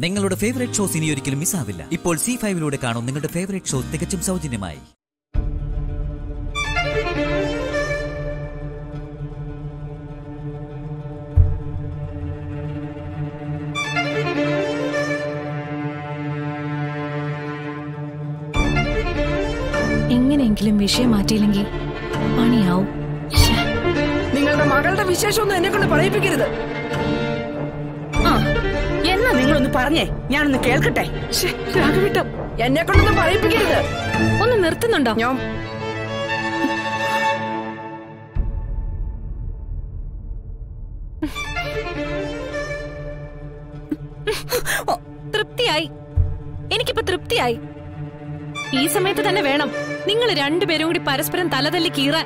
നിങ്ങളുടെ favourite shows ഇനി ഒരിക്കലും മിസ്സാവില്ല ഇപ്പോൾ സി ഫൈവിലൂടെ കാണും നിങ്ങളുടെ ഫേവറേറ്റ് ഷോ തികച്ചും സൗജന്യമായി എങ്ങനെയെങ്കിലും വിഷയം മാറ്റിയില്ലെങ്കിൽ പണിയാവും ശ്ശേ. നിങ്ങളുടെ മകളുടെ വിശേഷമൊന്നും എന്നെ കൊണ്ട് പറയിപ്പിക്കരുത് ആ എന്നാ നിങ്ങളൊന്ന് പറഞ്ഞേ ഞാനൊന്ന് കേൾക്കട്ടെ ശ്ശേ, രാഘവേട്ട എന്നെ കൊണ്ടൊന്നും പറയിപ്പിക്കരുത് ഒന്ന് നിർത്തുന്നുണ്ടോ ഞാൻ തൃപ്തിയായി എനിക്കിപ്പോ തൃപ്തിയായി ഈ സമയത്ത് തന്നെ വേണം നിങ്ങൾ രണ്ടുപേരും കൂടി പരസ്പരം തലതല്ലി കീറാൻ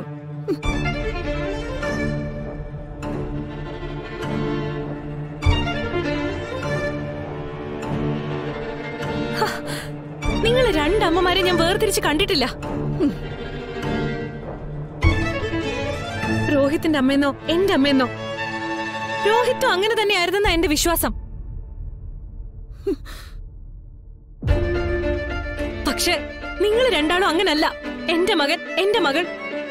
നിങ്ങൾ രണ്ടമ്മമാരെ ഞാൻ വേർതിരിച്ച് കണ്ടിട്ടില്ല ഉം. രോഹിത്തിന്റെ അമ്മയെന്നോ എന്റെ അമ്മയെന്നോ രോഹിത്തും അങ്ങനെ തന്നെയായിരുന്നെന്ന എന്റെ വിശ്വാസം പക്ഷെ നിങ്ങൾ രണ്ടാളും അങ്ങനല്ല എന്റെ മകൻ എന്റെ മകൾ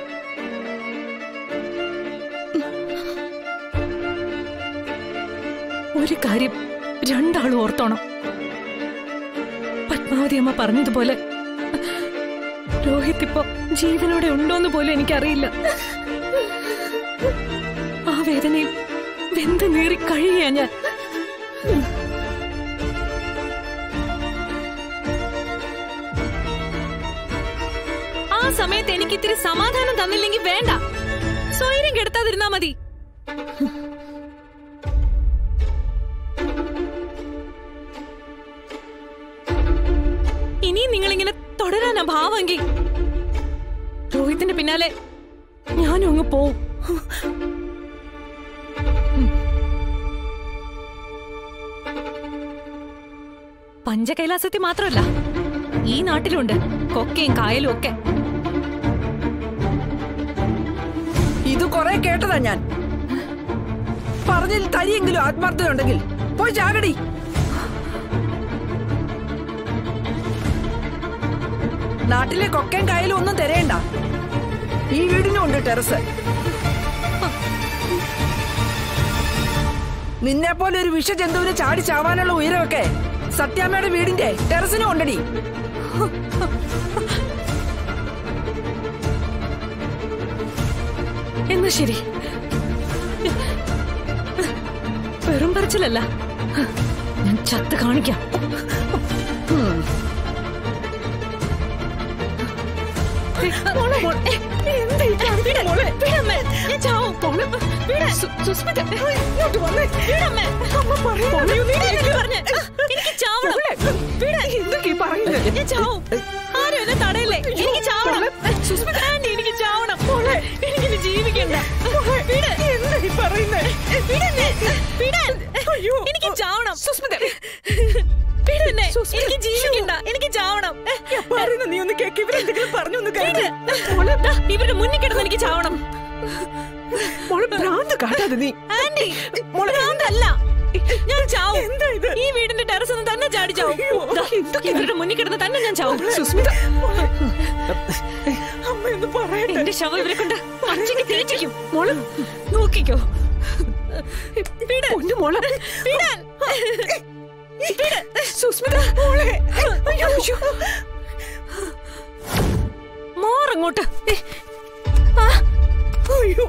ഒരു കാര്യം രണ്ടാളും ഓർത്തോണം പത്മാവതി അമ്മ പറഞ്ഞതുപോലെ രോഹിത് ഇപ്പോ ജീവനോടെ ഉണ്ടോന്ന് പോലും എനിക്കറിയില്ല ആ വേദനയിൽ വെന്ത് നീറി കഴിയാ ഞാൻ ആ സമയത്ത് എനിക്ക് ഇത്തിരി സമാധാനം തന്നില്ലെങ്കിൽ വേണ്ട സ്വൈര്യം കെടുത്താതിരുന്നാ മതി ഇനിയും നിങ്ങളിങ്ങനെ തുടരാനാ ഭാവമെങ്കിൽ രോഹിത്തിന്റെ പിന്നാലെ ഞാനും അങ്ങ് പോവും പഞ്ചകൈലാസത്തിൽ മാത്രമല്ല ഈ നാട്ടിലുണ്ട് കൊക്കയും കായലും ഒക്കെ ഇത് കുറെ കേട്ടതാ ഞാൻ പറഞ്ഞതിൽ തരിയെങ്കിലും ആത്മാർത്ഥതയുണ്ടെങ്കിൽ പോയി ചാകടി നാട്ടിലെ കൊക്കയും കായലും ഒന്നും തിരയണ്ട ഈ വീടിനും ഉണ്ട് ടെറസ് നിന്നെ പോലെ ഒരു വിഷജന്തുവിനെ ചാടി ചാവാനുള്ള ഉയരമൊക്കെ സത്യാമ്മയുടെ വീടിന്റെ ടെറസിനും ഉണ്ടടി എന്നാ ശരി വെറും പറച്ചിലല്ല ഞാൻ ചത്ത് കാണിക്കാം മോളെ, മോളെ, എന്താ ഈ കാണിക്കുന്നെ? വിടമ്മേ, ഞാൻ ചാവും. വിട്. സുസ്മിത, ഇങ്ങോട്ട് വന്നേ. വിടമ്മേ. വിടാനല്ലേ പറഞ്ഞെ? എനിക്ക് ചാവണം. വിട്. ഞാൻ ചാവും. ആരും എന്നെ തടയല്ലേ എനിക്ക് ചാവണം ആന്റി എനിക്ക് ചാവണം എനിക്കിനി ജീവിക്കണ്ട വിട്. വിടെന്നെ. വിടാൻ. എനിക്ക് ചാവണം വിടെന്നെ. എനിക്ക് ജീവിക്കണ്ട എനിക്ക് ചാവണം നീ ഒന്ന് കേക്ക് ഇവരെന്തെങ്കിലും പറഞ്ഞൊന്ന് വിട്. ദാ, ഇവരുടെ മുന്നിൽ കിടന്ന് എനിക്ക് ചാവണം മോളെ ഭ്രാന്ത് കാട്ടാതെ നീ ആന്റി ഭ്രാന്തല്ല ഞാൻ ചാവും ഈ വീടിന്റെ ടെറസ് ഒന്ന് തന്നെ ചാടി ചാവും ദാ, ഇവരുടെ മുന്നിൽ കിടന്ന് തന്നെ ഞാൻ ചാവും സുസ്മിത അമ്മയൊന്ന് പറയട്ടെ എന്റെ ശവം ഇവരെ കൊണ്ട് പച്ചയ്ക്ക് തേച്ചിക്കും മോള് നോക്കിക്കോ വിട്. പൊന്നു മോളെ വിടാൻ. വിട്. സുസ്മിത മോളെ അയ്യോ അയ്യോ. മോറങ്ങോട്ട് അയ്യോ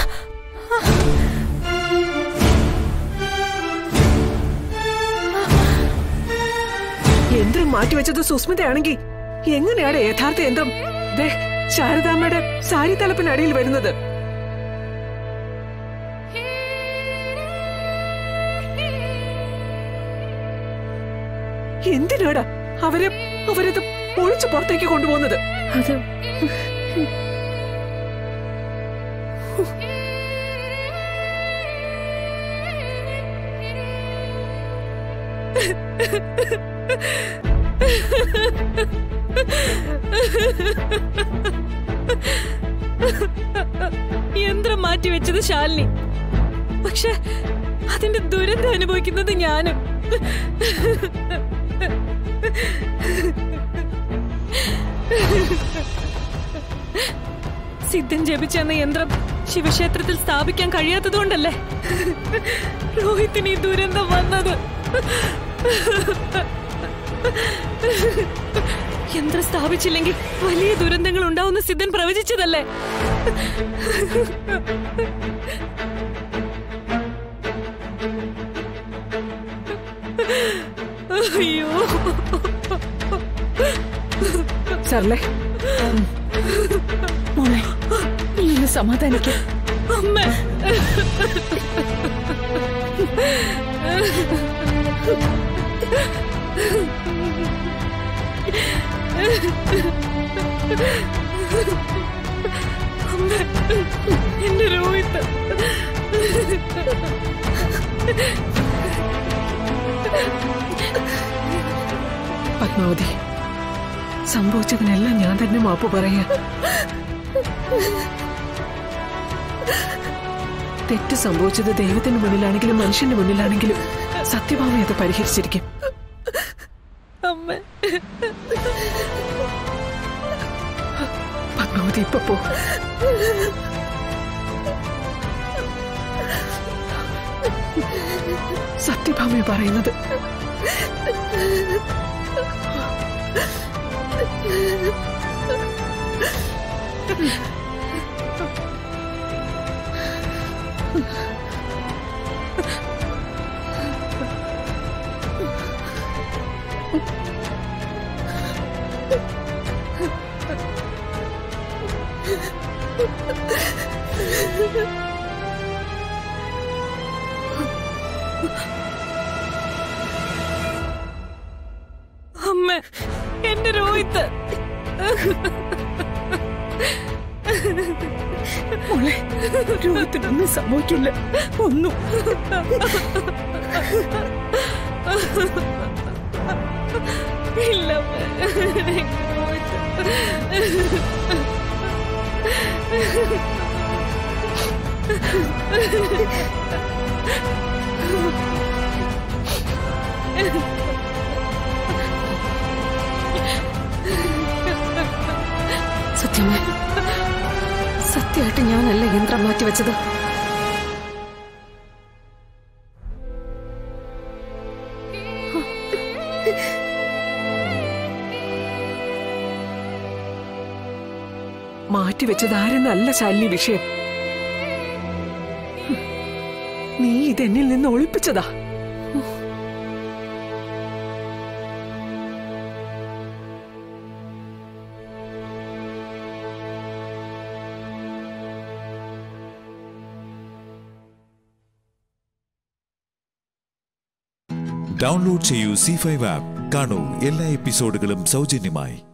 യന്ത്രം മാറ്റിവെച്ചത് സുസ്മിതയാണെങ്കിൽ എങ്ങനെയാണ് യഥാർത്ഥ യന്ത്രം ദേ ശാരദാമ്മയുടെ സാരി തലപ്പിനടിയിൽ വരുന്നത് എന്തിനാടാ അവരെ അവരത് ഒളിച്ചു പുറത്തേക്ക് കൊണ്ടുപോകുന്നത് അത് യന്ത്രം മാറ്റി വെച്ചത് ശാലിനി പക്ഷെ അതിന്റെ ദുരന്തം അനുഭവിക്കുന്നത് ഞാനും സിദ്ധൻ ജപിച്ചെന്ന യന്ത്രം ശിവക്ഷേത്രത്തിൽ സ്ഥാപിക്കാൻ കഴിയാത്തതുകൊണ്ടല്ലേ രോഹിത്തിന് ഈ ദുരന്തം വന്നത് യന്ത്രം സ്ഥാപിച്ചില്ലെങ്കിൽ വലിയ ദുരന്തങ്ങൾ ഉണ്ടാവുന്ന സിദ്ധൻ പ്രവചിച്ചതല്ലേ അയ്യോ സർലേ മോളെ നീ ഒന്ന് സമാധാനിക്ക അമ്മ അമ്മ എന്റെ രോഹിത് പത്മാവതി സംഭവിച്ചതിനെല്ലാം ഞാൻ തന്നെ മാപ്പ് പറയാ തെറ്റ് സംഭവിച്ചത് ദൈവത്തിന് മുന്നിലാണെങ്കിലും മനുഷ്യന്റെ മുന്നിലാണെങ്കിലും സത്യഭാമ അത് പരിഹരിച്ചിരിക്കും അമ്മ പത്മാവതി ഇപ്പൊ പോ സത്യഭാമ പറയുന്നത് അമ്മ എന്റെ രോഹിത് മോളെ രോഗത്തിനൊന്നും സംഭവിക്കില്ല ഒന്നും ഇല്ല അമ്മ. എന്റെ രോഹിത് സത്യമേ സത്യമായിട്ട് ഞാനല്ല യന്ത്രം മാറ്റിവെച്ചത് മാറ്റിവെച്ചത് ആരെന്നല്ല ശാലിനി വിഷയം ഹും. നീ ഇതെന്നിൽ നിന്ന് ഒളിപ്പിച്ചതാ ഡൗൺലോഡ് ചെയ്യൂ സി ഫൈവ് ആപ്പ് കാണൂ എല്ലാ എപ്പിസോഡുകളും സൗജന്യമായി